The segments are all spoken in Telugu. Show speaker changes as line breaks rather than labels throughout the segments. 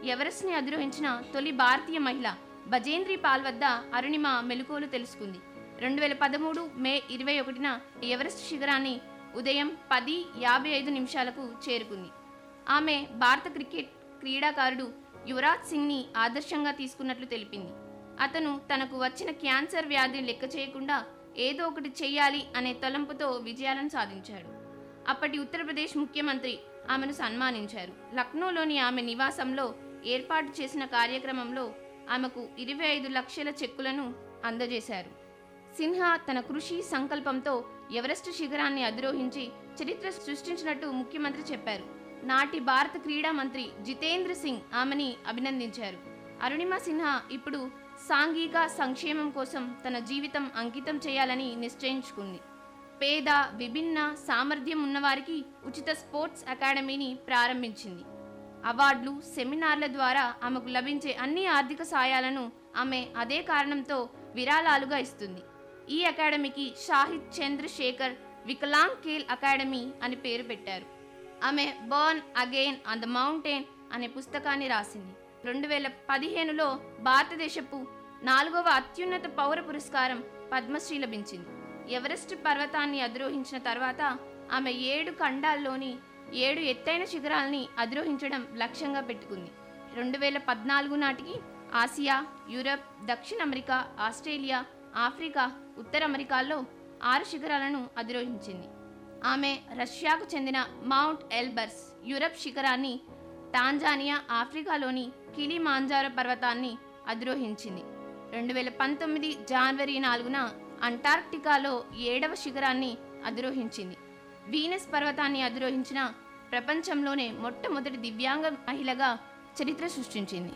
ఎవరెస్ట్ని అధిరోహించిన తొలి భారతీయ మహిళ బజేంద్రి పాల్ వద్ద అరుణిమ మెలకువలు తెలుసుకుంది రెండు వేల పదమూడు మే ఇరవై ఒకటిన ఎవరెస్ట్ శిఖరాన్ని ఉదయం పది యాభై ఐదు నిమిషాలకు చేరుకుంది ఆమె భారత క్రికెట్ క్రీడాకారుడు యువరాజ్ సింగ్ని ఆదర్శంగా తీసుకున్నట్లు తెలిపింది అతను తనకు వచ్చిన క్యాన్సర్ వ్యాధిని లెక్క చేయకుండా ఏదో ఒకటి చెయ్యాలి అనే తలంపుతో విజయాలను సాధించాడు అప్పటి ఉత్తరప్రదేశ్ ముఖ్యమంత్రి ఆమెను సన్మానించారు లక్నోలోని ఆమె నివాసంలో ఏర్పాటు చేసిన కార్యక్రమంలో ఆమెకు ఇరవై ఐదు లక్షల చెక్కులను అందజేశారు సిన్హా తన కృషి సంకల్పంతో ఎవరెస్ట్ శిఖరాన్ని అధిరోహించి చరిత్ర సృష్టించినట్టు ముఖ్యమంత్రి చెప్పారు నాటి భారత క్రీడా మంత్రి జితేంద్ర సింగ్ ఆమెని అభినందించారు అరుణిమ సిన్హా ఇప్పుడు సాంఘిక సంక్షేమం కోసం తన జీవితం అంకితం చేయాలని నిశ్చయించుకుంది పేద విభిన్న సామర్థ్యం ఉన్నవారికి ఉచిత స్పోర్ట్స్ అకాడమీని ప్రారంభించింది అవార్డులు సెమినార్ల ద్వారా ఆమెకు లభించే అన్ని ఆర్థిక సాయాలను ఆమె అదే కారణంతో విరాళాలుగా ఇస్తుంది ఈ అకాడమీకి షాహిద్ చంద్రశేఖర్ వికలాంగ్ ఖేల్ అకాడమీ అని పేరు పెట్టారు ఆమె born again on the mountain అనే పుస్తకాన్ని రాసింది రెండు వేల పదిహేనులో భారతదేశపు నాలుగవ అత్యున్నత పౌర పురస్కారం పద్మశ్రీ లభించింది ఎవరెస్ట్ పర్వతాన్ని అధిరోహించిన తర్వాత ఆమె ఏడు ఖండాల్లోని ఏడు ఎత్తైన శిఖరాల్ని అధిరోహించడం లక్ష్యంగా పెట్టుకుంది రెండు వేల పద్నాలుగు నాటికి ఆసియా యూరప్ దక్షిణ అమెరికా ఆస్ట్రేలియా ఆఫ్రికా ఉత్తర అమెరికాల్లో ఆరు శిఖరాలను అధిరోహించింది ఆమె రష్యాకు చెందిన మౌంట్ ఎల్బర్స్ యూరప్ శిఖరాన్ని టాంజానియా ఆఫ్రికాలోని కిలిమాంజారో పర్వతాన్ని అధిరోహించింది రెండు వేల పంతొమ్మిది జనవరి నాలుగున అంటార్క్టికాలో ఏడవ శిఖరాన్ని అధిరోహించింది వీనస్ పర్వతాన్ని అధిరోహించిన ప్రపంచంలోనే మొట్టమొదటి దివ్యాంగ మహిళగా చరిత్ర సృష్టించింది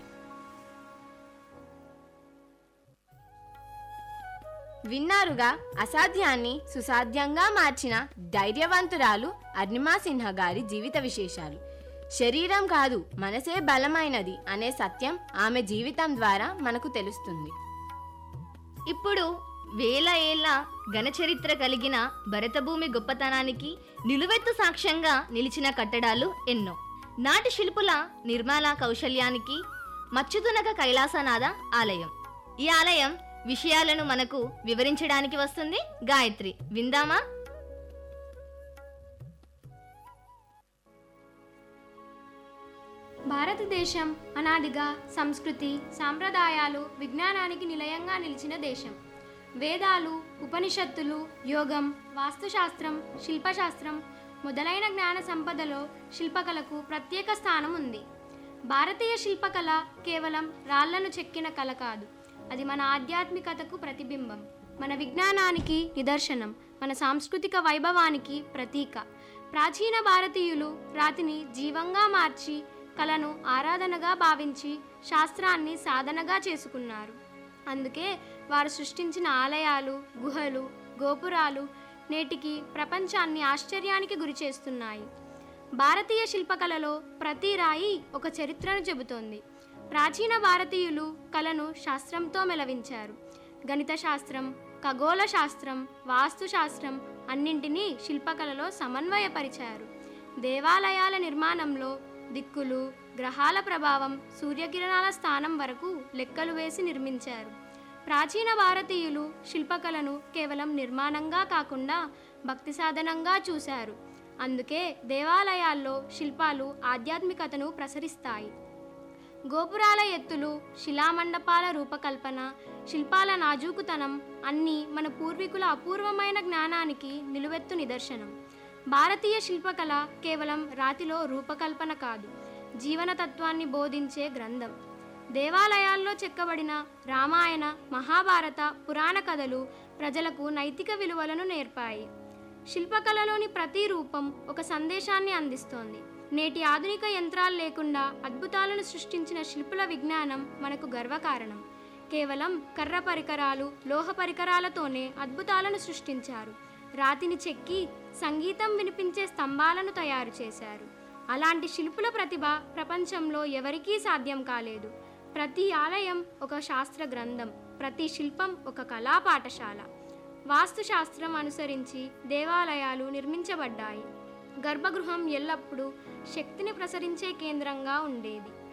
విన్నారుగా అసాధ్యాన్ని సుసాధ్యంగా మార్చిన ధైర్యవంతురాలు అర్నిమా సిన్హా గారి జీవిత విశేషాలు శరీరం కాదు మనసే బలమైనది అనే సత్యం ఆమె జీవితం ద్వారా మనకు తెలుస్తుంది
ఇప్పుడు వేల ఏళ్ల ఘనచరిత్ర కలిగిన భరతభూమి గొప్పతనానికి నిలువెత్తు సాక్ష్యంగా నిలిచిన కట్టడాలు ఎన్నో నాటి శిల్పుల నిర్మాణ కౌశల్యానికి మచ్చుతునక కైలాసనాథ ఆలయం ఈ ఆలయం విషయాలను మనకు వివరించడానికి వస్తుంది గాయత్రి విందామా
భారతదేశం అనాదిగా సంస్కృతి సాంప్రదాయాలు విజ్ఞానానికి నిలయంగా నిలిచిన దేశం వేదాలు ఉపనిషత్తులు యోగం వాస్తుశాస్త్రం శిల్పశాస్త్రం మొదలైన జ్ఞాన సంపదలో శిల్పకళకు ప్రత్యేక స్థానం ఉంది భారతీయ శిల్పకళ కేవలం రాళ్లను చెక్కిన కళ కాదు అది మన ఆధ్యాత్మికతకు ప్రతిబింబం మన విజ్ఞానానికి నిదర్శనం మన సాంస్కృతిక వైభవానికి ప్రతీక ప్రాచీన భారతీయులు రాతిని జీవంగా మార్చి కళను ఆరాధనగా భావించి శాస్త్రాన్ని సాధనగా చేసుకున్నారు అందుకే వారు సృష్టించిన ఆలయాలు గుహలు గోపురాలు నేటికి ప్రపంచాన్ని ఆశ్చర్యానికి గురి చేస్తున్నాయి భారతీయ శిల్పకళలో ప్రతి రాయి ఒక చరిత్రను చెబుతోంది ప్రాచీన భారతీయులు కళను శాస్త్రంతో మెలవించారు గణిత శాస్త్రం ఖగోళ శాస్త్రం వాస్తు శాస్త్రం అన్నింటినీ శిల్పకళలో సమన్వయపరిచారు దేవాలయాల నిర్మాణంలో దిక్కులు గ్రహాల ప్రభావం సూర్యకిరణాల స్థానం వరకు లెక్కలు వేసి నిర్మించారు ప్రాచీన భారతీయులు శిల్పకళను కేవలం నిర్మాణంగా కాకుండా భక్తి సాధనంగా చూశారు అందుకే దేవాలయాల్లో శిల్పాలు ఆధ్యాత్మికతను ప్రసరిస్తాయి గోపురాల ఎత్తులు శిలామండపాల రూపకల్పన శిల్పాల నాజూకుతనం అన్నీ మన పూర్వీకుల అపూర్వమైన జ్ఞానానికి నిలువెత్తు నిదర్శనం భారతీయ శిల్పకళ కేవలం రాతిలో రూపకల్పన కాదు జీవనతత్వాన్ని బోధించే గ్రంథం దేవాలయాల్లో చెక్కబడిన రామాయణ మహాభారత పురాణ కథలు ప్రజలకు నైతిక విలువలను నేర్పాయి శిల్పకళలోని ప్రతి రూపం ఒక సందేశాన్ని అందిస్తోంది నేటి ఆధునిక యంత్రాలు లేకుండా అద్భుతాలను సృష్టించిన శిల్పుల విజ్ఞానం మనకు గర్వకారణం కేవలం కర్ర పరికరాలు లోహ పరికరాలతోనే అద్భుతాలను సృష్టించారు రాతిని చెక్కి సంగీతం వినిపించే స్తంభాలను తయారు చేశారు అలాంటి శిల్పుల ప్రతిభ ప్రపంచంలో ఎవరికీ సాధ్యం కాలేదు ప్రతి ఆలయం ఒక శాస్త్ర గ్రంథం ప్రతి శిల్పం ఒక కళా పాఠశాల వాస్తుశాస్త్రం అనుసరించి దేవాలయాలు నిర్మించబడ్డాయి గర్భగృహం ఎల్లప్పుడూ శక్తిని ప్రసరించే కేంద్రంగా ఉండేది